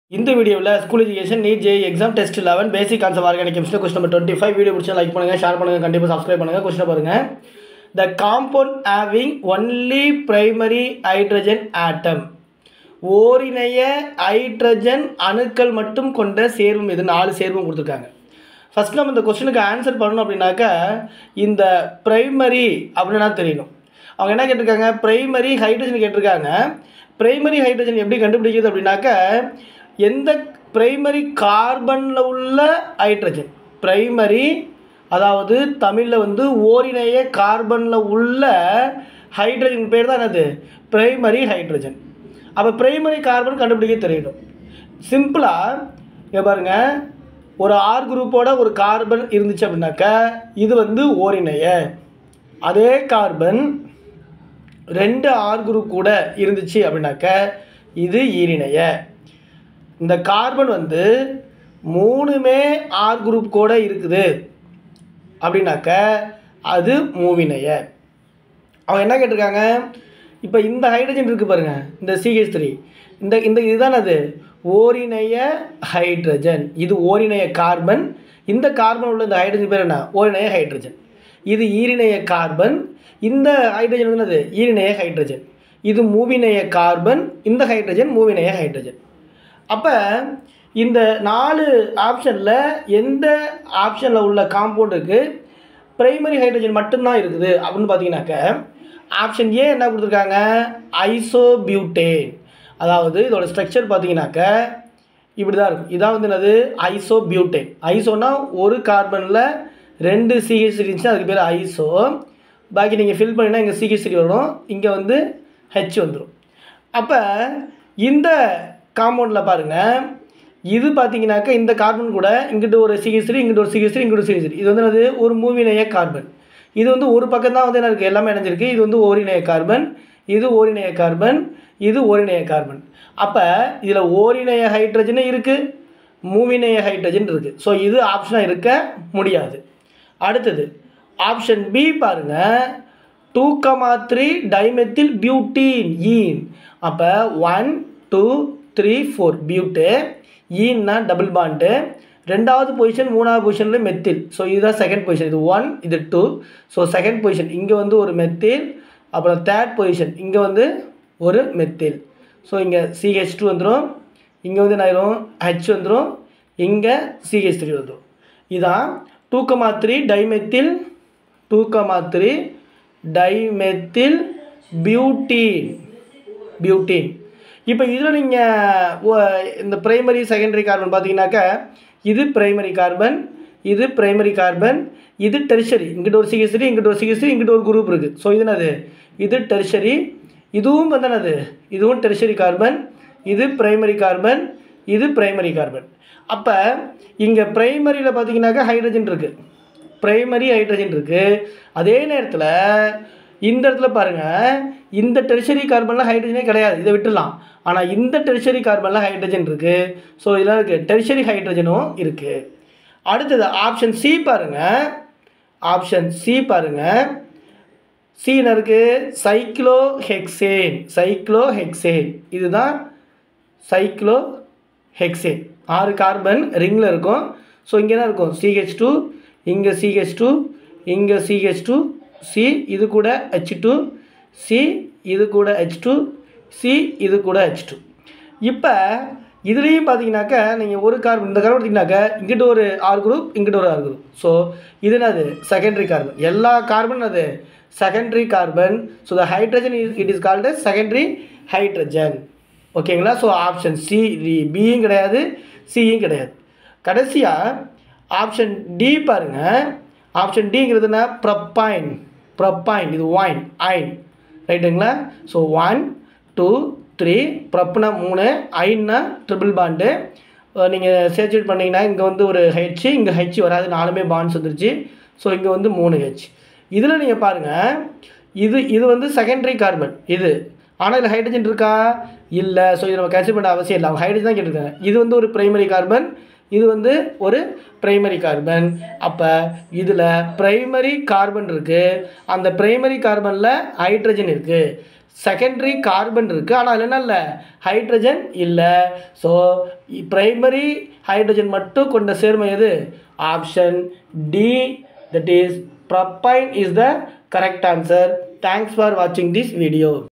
இந்த வீடியோவில் school education NEET J exam test eleven basic concept organic chemistry question number twenty five video பிடிச்சா like பண்ணுங்கள் share பண்ணுங்கள் கண்டிப்பாக சப்ஸ்கிரைப் பண்ணுங்கள் கொஸ்டின் பாருங்கள் the compound having only primary hydrogen atom ஓரிணைய ஹைட்ரஜன் அணுக்கள் மட்டும் கொண்ட சேர்வும் இது நாலு சேர்வும் கொடுத்துருக்காங்க ஃபஸ்ட் நம்ம இந்த கொஸ்டினுக்கு ஆன்சர் பண்ணணும் அப்படின்னாக்கா இந்த பிரைமரி அப்படின்னா தெரியணும் அவங்க என்ன கேட்டிருக்காங்க பிரைமரி ஹைட்ரஜன் கேட்டிருக்காங்க பிரைமரி ஹைட்ரஜன் எப்படி கண்டுபிடிக்கிறது அப்படின்னாக்கா எந்த பிரைமரி கார்பனில் உள்ள ஹைட்ரஜன் பிரைமரி அதாவது தமிழில் வந்து ஓரிணைய கார்பனில் உள்ள ஹைட்ரஜன் பேர் தான் என்னது பிரைமரி ஹைட்ரஜன் அப்போ பிரைமரி கார்பன் கண்டுபிடிக்க தெரியணும் சிம்பிளாக இங்கே பாருங்கள் ஒரு ஆர் குரூப்போட ஒரு கார்பன் இருந்துச்சு அப்படின்னாக்கா இது வந்து ஓரிணைய அதே கார்பன் ரெண்டு ஆர் குரூப் கூட இருந்துச்சு அப்படின்னாக்க இது ஈரிணைய இந்த கார்பன் வந்து மூணுமே ஆர் குரூப் கூட இருக்குது அப்படின்னாக்க அது மூவினைய அவங்க என்ன கேட்டிருக்காங்க இப்போ இந்த ஹைட்ரஜன் இருக்குது பாருங்கள் இந்த சிஹெச் த்ரீ இந்த இந்த இதுதான் அது ஓரிணைய ஹைட்ரஜன் இது ஓரிணைய கார்பன் இந்த கார்பன் உள்ள இந்த ஹைட்ரஜன் பேர் என்ன ஓரிணைய ஹைட்ரஜன் இது ஈரிணைய கார்பன் இந்த ஹைட்ரஜன் வந்து என்னது ஈரிணைய ஹைட்ரஜன் இது மூவிணைய கார்பன் இந்த ஹைட்ரஜன் மூவிணைய ஹைட்ரஜன் அப்போ இந்த நாலு ஆப்ஷனில் எந்த ஆப்ஷனில் உள்ள காம்பவுண்டுக்கு பிரைமரி ஹைட்ரஜன் மட்டும்தான் இருக்குது அப்படின்னு பார்த்தீங்கன்னாக்க ஆப்ஷன் ஏ என்ன கொடுத்துருக்காங்க ஐசோபியூட்டேன் அதாவது இதோட ஸ்ட்ரக்சர் பார்த்தீங்கன்னாக்க இப்படி தான் இருக்கும் இதான் வந்து என்னது ஐசோபியூட்டேன் ஐசோனா ஒரு கார்பனில் ரெண்டு சிஹெச் இருந்துச்சு அதுக்கு பேர் ஐசோ பாக்கி நீங்கள் ஃபில் பண்ணினா இங்கே சிஹெச் வரும் இங்கே வந்து ஹெச் வந்துடும் அப்போ இந்த காம்பவுண்டில் பாருங்கள் இது பார்த்தீங்கன்னாக்கா இந்த கார்பன் கூட இங்கிட்டு ஒரு சிஹெச் த்ரீ இங்கிட்டு ஒரு சிஹெச் த்ரீ இங்கிட்டு ஒரு சிஹெச் த்ரீ இது வந்து என்னது ஒரு மூவினைய கார்பன் இது வந்து ஒரு பக்கம் தான் வந்து என்ன இருக்குது எல்லாமே இணைஞ்சிருக்கு இது வந்து ஓரிணைய கார்பன் இது ஓரிணைய கார்பன் இது ஓரிணைய கார்பன் அப்போ இதில் ஓரிணைய ஹைட்ரஜனும் இருக்குது மூவிணைய ஹைட்ரஜன் இருக்குது ஸோ இது ஆப்ஷனாக இருக்க முடியாது அடுத்தது ஆப்ஷன் பி பாருங்கள் two comma three dimethyl butene ene அப்போ one two three four but ஈன்னா டபுள் பாண்டு ரெண்டாவது பொசிஷன் மூணாவது பொசிஷனில் மெத்தில் ஸோ இதுதான் செகண்ட் பொசிஷன் இது ஒன் இது டூ ஸோ செகண்ட் பொசிஷன் இங்கே வந்து ஒரு மெத்தில் அப்புறம் தேர்ட் பொசிஷன் இங்கே வந்து ஒரு மெத்தில் ஸோ இங்கே சிஹெச் டூ வந்துடும் இங்கே வந்து என்ன ஆயிரும் ஹெச் வந்துடும் இங்கே சிஹெச் த்ரீ வந்துடும் இதான் two comma three dimethyl two comma three dimethyl butene butene இப்போ இதில் நீங்கள் இந்த பிரைமரி செகண்டரி கார்பன் பார்த்தீங்கன்னாக்கா இது பிரைமரி கார்பன் இது பிரைமரி கார்பன் இது டெரிஷரி இங்கிட்ட ஒரு சிகிச்சரி இங்கிட்ட ஒரு சிகிச்சரி இங்கிட்ட ஒரு குரூப் இருக்குது ஸோ இது என்னது இது டெரிஷரி இதுவும் வந்து என்னது இதுவும் டெரிஷரி கார்பன் இது பிரைமரி கார்பன் இது பிரைமரி கார்பன் அப்போ இங்கே பிரைமரியில் பார்த்தீங்கன்னாக்கா ஹைட்ரஜன் இருக்குது பிரைமரி ஹைட்ரஜன் இருக்குது அதே நேரத்தில் இந்த இடத்துல பாருங்கள் இந்த டெரிஷரி கார்பனில் ஹைட்ரஜனே கிடையாது இதை விட்டுடலாம் ஆனால் இந்த டெரிஷரி கார்பனில் ஹைட்ரஜன் இருக்குது ஸோ இதெல்லாம் இருக்குது டெரிஷரி ஹைட்ரஜனும் இருக்குது அடுத்தது ஆப்ஷன் சி பாருங்கள் ஆப்ஷன் சி பாருங்கள் சீன இருக்குது சைக்ளோ ஹெக்ஸேன் சைக்ளோ ஹெக்ஸேன் இதுதான் சைக்ளோ ஹெக்ஸேன் ஆறு கார்பன் ரிங்கில் இருக்கும் ஸோ இங்கே தான் இருக்கும் சிஹெச் டூ இங்கே சிஹெச் டூ இங்கே சிஹெச் டூ சி இது கூட ஹெச் டூ சி இது கூட ஹெச் டூ சி இது கூட ஹெச் டூ இப்போ இதுலேயும் பார்த்தீங்கன்னாக்கா நீங்கள் ஒரு கார்பன் இந்த கார்பன் எடுத்திங்கனாக்கா இங்கிட்ட ஒரு ஆர் குரூப் இங்கிட்ட ஒரு ஆர் குரூப் ஸோ இது என்னது செகண்டரி கார்பன் எல்லா கார்பன் அது secondary carbon so the hydrogen is it is called secondary hydrogen ஓகேங்களா ஸோ ஆப்ஷன் சி பியும் கிடையாது சியும் கிடையாது கடைசியாக ஆப்ஷன் டி பாருங்கள் ஆப்ஷன் டிங்கிறது என்ன ப்ரப்பாயின் ப்ரப்பாயின் இது ஒயின் ஐன் ரைட்டுங்களா ஸோ ஒன் டூ த்ரீ ப்ரப்னா மூணு ஐன்னா ட்ரிபிள் பாண்டு நீங்கள் சேச்சுரேட் பண்ணிங்கன்னா இங்கே வந்து ஒரு ஹெச் இங்கே ஹெச் வராது நாலுமே பாண்ட்ஸ் வந்துருச்சு ஸோ இங்கே வந்து மூணு ஹெச் இதில் நீங்கள் பாருங்கள் இது இது வந்து செகண்டரி கார்பன் இது ஆனால் இதில் ஹைட்ரஜன் இருக்கா இல்லை ஸோ இது நம்ம கன்சிடர் பண்ண அவசியம் இல்லை அவங்க ஹைட்ரஜன் தான் கேட்டிருக்காங்க இது வந்து ஒரு பிரைமரி கார்பன் இது வந்து ஒரு பிரைமரி கார்பன் அப்போ இதில் பிரைமரி கார்பன் இருக்குது அந்த பிரைமரி கார்பனில் ஹைட்ரஜன் இருக்குது செகண்டரி கார்பன் இருக்குது ஆனால் அதில் என்ன இல்லை ஹைட்ரஜன் இல்லை ஸோ பிரைமரி ஹைட்ரஜன் மட்டும் கொண்ட சேர்மம் எது option D that is propyne is the correct answer thanks for வாட்சிங் திஸ் வீடியோ